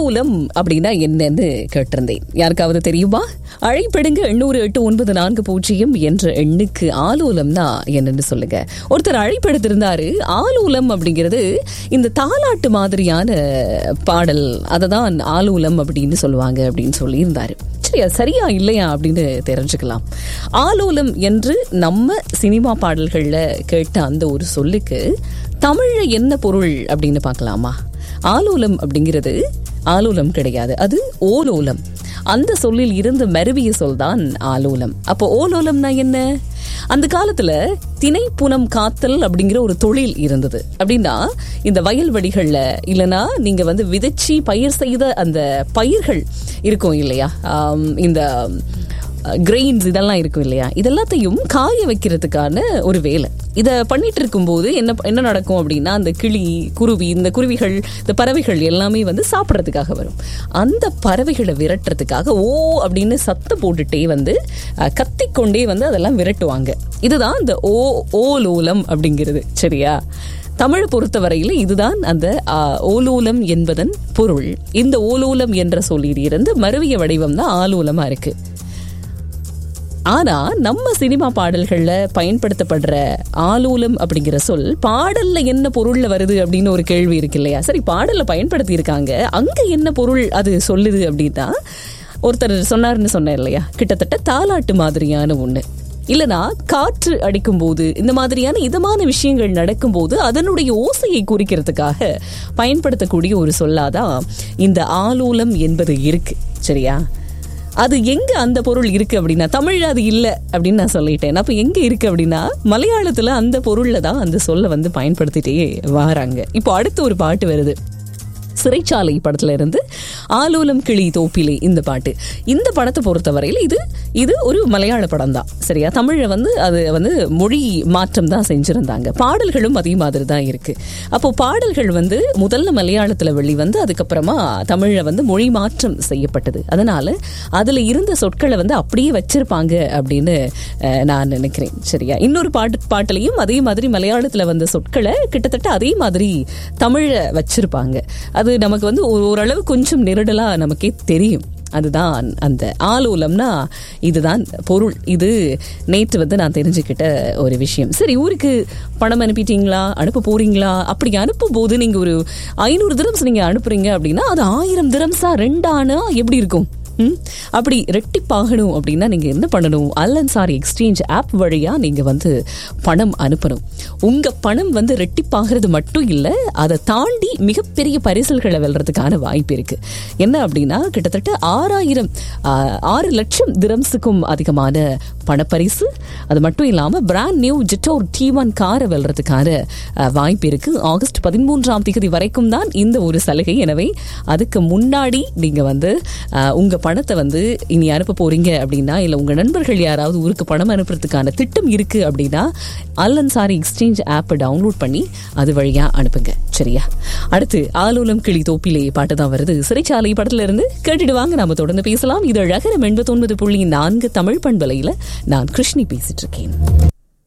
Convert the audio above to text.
ஆலோலம் அப்படின்னா என்னன்னு கேட்டிருந்தேன் யாருக்காவது தெரியுமா அழைப்படுங்க எண்ணூறு எட்டு ஒன்பது நான்கு பூஜ்ஜியம் என்ற எண்ணுக்கு ஆலோலம்னா என்னன்னு சொல்லுங்க ஒருத்தர் அழைப்படுத்திருந்தாரு ஆலோலம் அப்படிங்கிறது இந்த தாலாட்டு மாதிரியான பாடல் அதை தான் ஆலோலம் அப்படின்னு சொல்லுவாங்க அப்படின்னு சொல்லியிருந்தாரு சரி அது சரியா இல்லையா அப்படின்னு தெரிஞ்சுக்கலாம் ஆலோலம் என்று நம்ம சினிமா பாடல்கள்ல கேட்ட அந்த ஒரு சொல்லுக்கு தமிழ்ல என்ன பொருள் அப்படின்னு பார்க்கலாமா ஆலோலம் அப்படிங்கிறது ஆலோலம் கிடையாது அது ஓலோலம் அந்த சொல்லில் இருந்து மருவிய சொல் தான் ஆலோலம் அப்போ ஓலோலம்னா என்ன அந்த காலத்துல திணை புனம் காத்தல் அப்படிங்கிற ஒரு தொழில் இருந்தது அப்படின்னா இந்த வயல்வெளிகள்ல இல்லனா நீங்க வந்து விதைச்சி பயிர் செய்த அந்த பயிர்கள் இருக்கும் இல்லையா ஆம், இந்த கிரெயின்ஸ் இதெல்லாம் இருக்கும் இல்லையா இதெல்லாத்தையும் காய வைக்கிறதுக்கான ஒரு வேலை இதை பண்ணிட்டு இருக்கும்போது என்ன என்ன நடக்கும் அப்படின்னா அந்த கிளி குருவி இந்த குருவிகள் இந்த பறவைகள் எல்லாமே வந்து சாப்பிட்றதுக்காக வரும் அந்த பறவைகளை விரட்டுறதுக்காக ஓ அப்படின்னு சத்தம் போட்டுட்டே வந்து அஹ், கத்திக்கொண்டே வந்து அதெல்லாம் விரட்டுவாங்க இதுதான் இந்த ஓ ஓலோலம் அப்படிங்கிறது சரியா தமிழை பொறுத்தவரையில் இதுதான் அந்த ஆ, ஓலோலம் என்பதன் பொருள் இந்த ஓலோலம் என்ற சொல்லில் இருந்து மருவிய வடிவம் தான் ஆலோலமா இருக்கு ஆனா நம்ம சினிமா பாடல்கள்ல பயன்படுத்தப்படுற ஆலோலம் அப்படிங்கிற சொல் பாடல்ல என்ன பொருள்ல வருது அப்படின்னு ஒரு கேள்வி இருக்கு இல்லையா சரி பாடல்ல பயன்படுத்தி இருக்காங்க அங்க என்ன பொருள் அது சொல்லுது அப்படின்னா ஒருத்தர் சொன்னாருன்னு சொன்னேன் இல்லையா கிட்டத்தட்ட தாலாட்டு மாதிரியான ஒண்ணு இல்லனா காற்று அடிக்கும் போது இந்த மாதிரியான இதமான விஷயங்கள் நடக்கும்போது அதனுடைய ஓசையை குறிக்கிறதுக்காக பயன்படுத்தக்கூடிய ஒரு சொல்லாதான் இந்த ஆலோலம் என்பது இருக்கு சரியா அது எங்க அந்த பொருள் இருக்கு அப்படின்னா தமிழ்ல அது இல்ல அப்படின்னு நான் சொல்லிட்டேன் அப்ப எங்க இருக்கு அப்படின்னா மலையாளத்துல அந்த பொருள்ல தான் அந்த சொல்ல வந்து பயன்படுத்திட்டே வராங்க இப்போ அடுத்து ஒரு பாட்டு வருது சிறைச்சாலை படத்துல இருந்து ஆலோலம் கிளி தோப்பிலே இந்த பாட்டு இந்த படத்தை பொறுத்தவரையில் இது இது ஒரு மலையாள படம் தான் சரியா தமிழ்ல வந்து அது வந்து மொழி மாற்றம் தான் செஞ்சிருந்தாங்க பாடல்களும் அதே மாதிரி தான் இருக்கு அப்போ பாடல்கள் வந்து முதல்ல மலையாளத்துல வெளிவந்து அதுக்கப்புறமா தமிழ்ல வந்து மொழி மாற்றம் செய்யப்பட்டது அதனால அதுல இருந்த சொற்களை வந்து அப்படியே வச்சிருப்பாங்க அப்படின்னு அஹ், நான் நினைக்கிறேன் சரியா இன்னொரு பாட்டு பாட்டுலையும் அதே மாதிரி மலையாளத்துல வந்த சொற்களை கிட்டத்தட்ட அதே மாதிரி தமிழ்ல வச்சிருப்பாங்க அது நமக்கு வந்து ஒரு- ஓரளவு கொஞ்சம் நெருடலா நமக்கே தெரியும் அதுதான் அந்த ஆலோலம்னா இதுதான் பொருள் இது நேற்று வந்து நான் தெரிஞ்சுக்கிட்ட ஒரு விஷயம் சரி ஊருக்கு பணம் அனுப்பிட்டீங்களா அனுப்ப போறீங்களா அப்படி அனுப்பும் போது நீங்க ஒரு ஐநூறு திரம்ஸ் நீங்க அனுப்புறீங்க அப்படின்னா அது ஆயிரம் திரம்ஸா ரெண்டானா எப்படி இருக்கும் ம்? அப்படி ரெட்டிப்பாகணும் அப்படின்னா நீங்க என்ன பண்ணணும் அல்லன்சாரி எக்ஸ்சேஞ்ச் ஆப் வழியா நீங்க வந்து பணம் அனுப்பணும் உங்க பணம் வந்து ரெட்டிப்பாகிறது மட்டும் இல்ல அதை தாண்டி மிகப்பெரிய பரிசல்களை வெல்றதுக்கான வாய்ப்பு இருக்கு என்ன அப்படின்னா கிட்டத்தட்ட ஆறாயிரம் ஆறு லட்சம் திரம்ஸுக்கும் அதிகமான பணப்பரிசு அது மட்டும் இல்லாம brand new Jetour T one காரை வெல்றதுக்கான அஹ், வாய்ப்பு இருக்கு ஆகஸ்ட் பதிமூன்றாம் தேதி வரைக்கும் தான் இந்த ஒரு சலுகை எனவே அதுக்கு முன்னாடி நீங்க வந்து அஹ், உங்க பணத்தை வந்து இனி அனுப்ப போறீங்க அப்படின்னா இல்ல உங்க நண்பர்கள் யாராவது ஊருக்கு பணம் அனுப்புறதுக்கான திட்டம் இருக்கு அப்படின்னா அல்லன்சாரி எக்ஸ்சேஞ்ச் ஆப்பை டவுன்லோட் பண்ணி அது வழியா அனுப்புங்க சரியா அடுத்து ஆலோலம் கிளி தோப்பிலே பாட்டு தான் வருது சிறைச்சாலை படத்துல இருந்து கேட்டுட்டு வாங்க நாம தொடர்ந்து பேசலாம் இது அழகரம் எண்பத்தொன்பது புள்ளி நான்கு தமிழ் பண்பலையில நான் கிருஷ்ணி பேசிட்டு இருக்கேன்